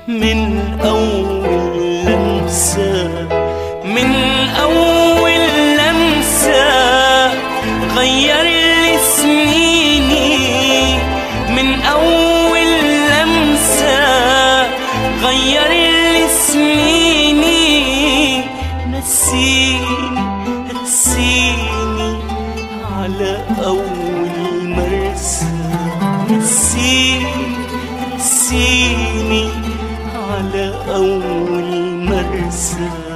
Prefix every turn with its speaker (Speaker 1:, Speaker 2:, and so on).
Speaker 1: من أول لمسة من أول لمسة غير لي سنيني من أول لمسة غير لي سنيني نسيني نسيني على أول مرسى نسيني نسيني على أول مرسى